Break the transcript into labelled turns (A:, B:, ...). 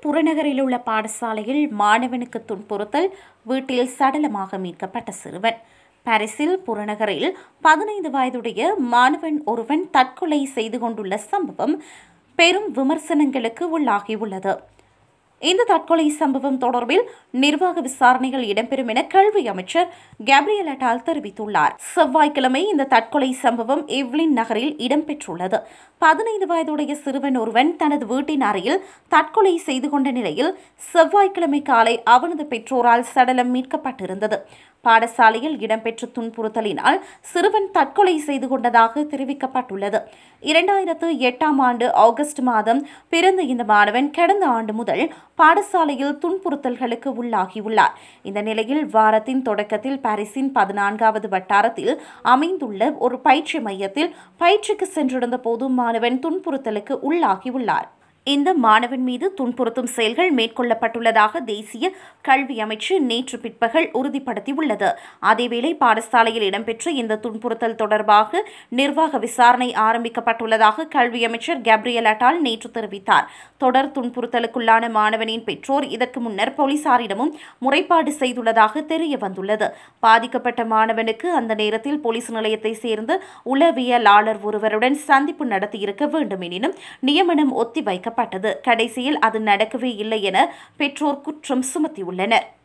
A: புறநகரில் உள்ள பாடசாலையில் மாணவனுக்கு துன்புறுத்தல் வீட்டில் சடலமாக மீட்கப்பட்ட சிறுவன் பாரிஸில் புறநகரில் பதினைந்து வயதுடைய மாணவன் ஒருவன் தற்கொலை செய்து கொண்டுள்ள சம்பவம் பெரும் விமர்சனங்களுக்கு உள்ளாகியுள்ளது இந்த தற்கொலை சம்பவம் தொடர்பில் நிர்வாக விசாரணைகள் இடம்பெறும் என கல்வி அமைச்சர் கேப்ரியல் அட்டால் தெரிவித்துள்ளார் செவ்வாய்க்கிழமை இந்த தற்கொலை சம்பவம் எவ்லின் நகரில் இடம்பெற்றுள்ளது பதினைந்து வயதுடைய சிறுவன் ஒருவன் தனது வீட்டின் அறையில் தற்கொலை செய்து கொண்ட நிலையில் செவ்வாய்க்கிழமை காலை அவனது பெற்றோரால் சடலம் மீட்கப்பட்டிருந்தது பாடசாலையில் இடம்பெற்ற துன்புறுத்தலினால் சிறுவன் தற்கொலை செய்து கொண்டதாக தெரிவிக்கப்பட்டுள்ளது இரண்டாயிரத்து எட்டாம் ஆண்டு ஆகஸ்ட் மாதம் பிறந்த இந்த மாணவன் கடந்த ஆண்டு முதல் பாடசாலையில் துன்புறுத்தல்களுக்கு உள்ளாகியுள்ளார் இந்த நிலையில் வாரத்தின் தொடக்கத்தில் பாரிஸின் பதினான்காவது வட்டாரத்தில் அமைந்துள்ள ஒரு பயிற்சி மையத்தில் பயிற்சிக்கு சென்றிருந்த போது மாணவன் துன்புறுத்தலுக்கு உள்ளாகியுள்ளார் இந்த மாணவன் மீது துன்புறுத்தும் செயல்கள் மேற்கொள்ளப்பட்டுள்ளதாக தேசிய கல்வி அமைச்சு நேற்று பிற்பகல் உறுதிப்படுத்தியுள்ளது அதேவேளை பாடசாலையில் இடம்பெற்ற இந்த துன்புறுத்தல் தொடர்பாக நிர்வாக விசாரணை ஆரம்பிக்கப்பட்டுள்ளதாக கல்வி அமைச்சர் கேப்ரியல் அட்டால் நேற்று தெரிவித்தார் தொடர் துன்புறுத்தலுக்குள்ளான மாணவனின் பெற்றோர் இதற்கு முன்னர் போலீசாரிடமும் முறைப்பாடு செய்துள்ளதாக தெரிய வந்துள்ளது பாதிக்கப்பட்ட மாணவனுக்கு அந்த நேரத்தில் போலீஸ் நிலையத்தை சேர்ந்த உளவியலாளர் ஒருவருடன் சந்திப்பு நடத்தியிருக்க வேண்டும் எனினும் நியமனம் ஒத்திவைக்கப்பட்டது கடைசியில் அது நடக்கவே இல்லை என பெற்றோர் குற்றம் சுமத்தியுள்ளனர்